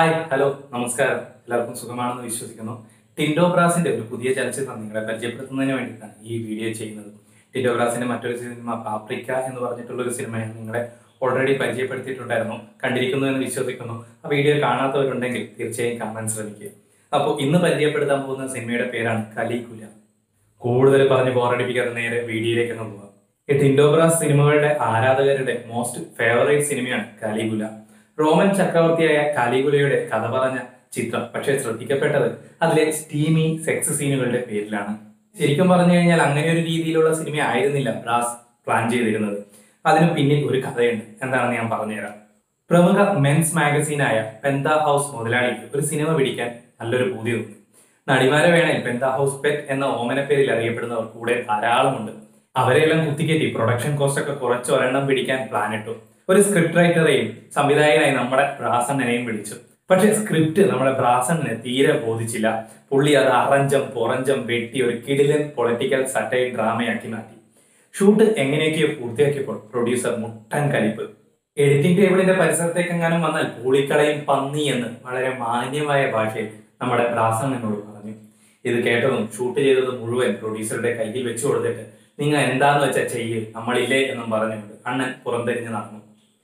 hi hello നമസ്കാരം എല്ലാവർക്കും സുഖമാണെന്ന് വിശ്വസിക്കുന്നു ടിൻഡോ ബ്രാസിന്റെ ഒരു പുതിയ ചലച്ചിത്രം നിങ്ങളെ പരിചയപ്പെടുത്തുന്നതിന് വേണ്ടിയിട്ടാണ് ഈ വീഡിയോ ചെയ്യുന്നത് ടിൻഡോ ബ്രാസിന്റെ മറ്റൊരു സിനിമ പാപ്രിക്ക എന്ന് പറഞ്ഞിട്ടുള്ള ഒരു സിനിമയാണ് നിങ്ങളെ ഓൾറെഡി പരിചയപ്പെടുത്തിയിട്ടുണ്ടായിരുന്നു കണ്ടിരിക്കുന്നു എന്ന് വിശ്വസിക്കുന്നു ആ വീഡിയോ കാണാത്തവരുണ്ടെങ്കിൽ തീർച്ചയായും കാണാൻ ശ്രമിക്കുക അപ്പോൾ ഇന്ന് പരിചയപ്പെടുത്താൻ പോകുന്ന സിനിമയുടെ പേരാണ് കലികുല കൂടുതൽ പറഞ്ഞ് ബോറടിപ്പിക്കാതെ നേരെ വീഡിയോയിലേക്ക് അങ്ങ് പോവാം ഈ ടിൻഡോബ്രാസ് സിനിമകളുടെ ആരാധകരുടെ മോസ്റ്റ് ഫേവറേറ്റ് സിനിമയാണ് കാലിഗുല റോമൻ ചക്രവർത്തിയായ കാലിഗുലയുടെ കഥ പറഞ്ഞ ചിത്രം പക്ഷേ ശ്രദ്ധിക്കപ്പെട്ടത് അതിലെ സ്റ്റീമി സെക്സ് സീനുകളുടെ പേരിലാണ് ശരിക്കും പറഞ്ഞു കഴിഞ്ഞാൽ അങ്ങനെ ഒരു രീതിയിലുള്ള സിനിമ ആയിരുന്നില്ല ബ്രാസ് പ്ലാൻ ചെയ്തിരുന്നത് അതിന് പിന്നിൽ ഒരു കഥയുണ്ട് എന്താണെന്ന് ഞാൻ പറഞ്ഞുതരാം പ്രമുഖ മെൻസ് മാഗസീനായ പെന്ത ഹൗസ് മുതലാളിക്ക് ഒരു സിനിമ പിടിക്കാൻ നല്ലൊരു പൂതി തോന്നി നടിമാരെ വേണേൽ പെന്ത ഹൗസ് പെറ്റ് എന്ന ഓമന പേരിൽ അറിയപ്പെടുന്നവർ കൂടെ ധാരാളമുണ്ട് അവരെല്ലാം കുത്തിക്കയറ്റി പ്രൊഡക്ഷൻ കോസ്റ്റ് ഒക്കെ കുറച്ച് ഒരെണ്ണം പിടിക്കാൻ പ്ലാൻ ഇട്ടു ഒരു സ്ക്രിപ്റ്റ് റൈറ്ററെയും സംവിധായകനായി നമ്മുടെ ബ്രാസണ്ണനെയും വിളിച്ചു പക്ഷെ സ്ക്രിപ്റ്റ് നമ്മുടെ ബ്രാസണ്ണനെ തീരെ ബോധിച്ചില്ല പുള്ളി അത് അറഞ്ചം പുറഞ്ചം വെട്ടി ഒരു കിടിലൻ പൊളിറ്റിക്കൽ സറ്റൈ ഡ്രാമയാക്കി മാറ്റി ഷൂട്ട് എങ്ങനെയൊക്കെയോ പൂർത്തിയാക്കിയപ്പോൾ പ്രൊഡ്യൂസർ മുട്ടൻ കലിപ്പ് എഡിറ്റിംഗ് ടേബിളിന്റെ പരിസരത്തേക്ക് എങ്ങാനും വന്നാൽ പൂളിക്കളയും പന്നി എന്ന് വളരെ മാന്യമായ ഭാഷയിൽ നമ്മുടെ ബ്രാസൺ എന്നോട് പറഞ്ഞു ഇത് കേട്ടതും ഷൂട്ട് ചെയ്തത് മുഴുവൻ പ്രൊഡ്യൂസറുടെ കയ്യിൽ വെച്ചു കൊടുത്തിട്ട് നിങ്ങൾ എന്താന്ന് വെച്ചാൽ ചെയ്യ് നമ്മളില്ലേ എന്നും പറഞ്ഞുകൊണ്ട് അണ്ണൻ പുറംതെരിഞ്ഞ് നടന്നു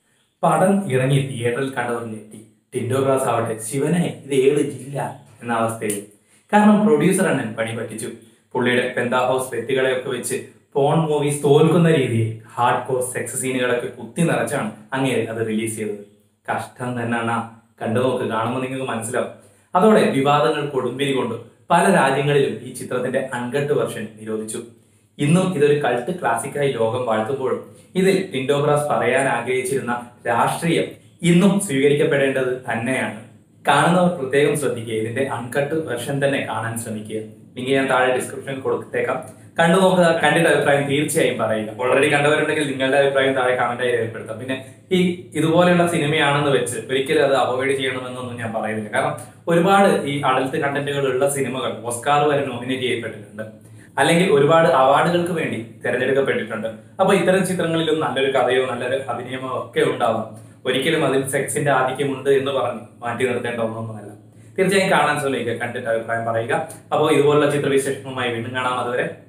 പടം ഇറങ്ങി തിയേറ്ററിൽ കണ്ടവർ ഞെട്ടി ടിൻഡോ ഗ്രാസ് ആവട്ടെ ശിവനെ ഇത് ഏത് ജില്ല എന്ന അവസ്ഥയിൽ കാരണം പ്രൊഡ്യൂസർ അണ്ണൻ പണി പറ്റിച്ചു പുള്ളിയുടെ പെന്താ ഹൗസ് വ്യക്തികളെയൊക്കെ വെച്ച് പോൺ മൂവീസ് തോൽക്കുന്ന രീതിയിൽ ഹാർഡ് കോർ സെക്സ് സീനുകളൊക്കെ കുത്തി നിറച്ചാണ് അങ്ങേര് അത് റിലീസ് ചെയ്തത് കഷ്ടം തന്നെയാണ് കണ്ടു നോക്ക് കാണുമ്പോൾ നിങ്ങൾക്ക് മനസ്സിലാവും അതോടെ വിവാദങ്ങൾ കൊടുമ്പിരി കൊണ്ട് പല രാജ്യങ്ങളിലും ഈ ചിത്രത്തിന്റെ അൺകട്ട് വെർഷൻ നിരോധിച്ചു ഇന്നും ഇതൊരു കൾട്ട് ക്ലാസിക്കായി ലോകം വാഴ്ത്തുമ്പോഴും ഇതിൽ ടിൻഡോബ്രാസ് പറയാൻ ആഗ്രഹിച്ചിരുന്ന രാഷ്ട്രീയം ഇന്നും സ്വീകരിക്കപ്പെടേണ്ടത് തന്നെയാണ് കാണുന്നവർ പ്രത്യേകം ശ്രദ്ധിക്കുക ഇതിന്റെ അൺകട്ട് വെർഷൻ തന്നെ കാണാൻ ശ്രമിക്കുക ലിങ്ക് ഞാൻ താഴെ ഡിസ്ക്രിപ്ഷനിൽ കൊടുത്തേക്കാം കണ്ടു നോക്കുക കണ്ടിട്ട് അഭിപ്രായം തീർച്ചയായും പറയുക ഓൾറെഡി കണ്ടവരുണ്ടെങ്കിൽ നിങ്ങളുടെ അഭിപ്രായം താഴെ കമന്റായി രേഖപ്പെടുത്താം പിന്നെ ഈ ഇതുപോലെയുള്ള സിനിമയാണെന്ന് വെച്ച് ഒരിക്കലും അത് അവോയ്ഡ് ചെയ്യണമെന്നൊന്നും ഞാൻ പറയുന്നില്ല കാരണം ഒരുപാട് ഈ അഡൽട്ട് കണ്ടന്റുകൾ ഉള്ള സിനിമകൾ ഓസ്കാർ വരെ നോമിനേറ്റ് ചെയ്യപ്പെട്ടിട്ടുണ്ട് അല്ലെങ്കിൽ ഒരുപാട് അവാർഡുകൾക്ക് വേണ്ടി തിരഞ്ഞെടുക്കപ്പെട്ടിട്ടുണ്ട് അപ്പൊ ഇത്തരം ചിത്രങ്ങളിലും നല്ലൊരു കഥയോ നല്ലൊരു അഭിനയമോ ഒക്കെ ഉണ്ടാവാം ഒരിക്കലും അതിൽ സെക്സിന്റെ ആധിക്യമുണ്ട് എന്ന് പറഞ്ഞ് മാറ്റി നിർത്തേണ്ട ഒന്നൊന്നുമല്ല തീർച്ചയായും കാണാൻ ശ്രമിക്കുക കണ്ടിട്ട് അഭിപ്രായം പറയുക അപ്പോൾ ഇതുപോലുള്ള ചിത്രവിശേഷങ്ങളുമായി വീണ്ടും കാണാം അതുവരെ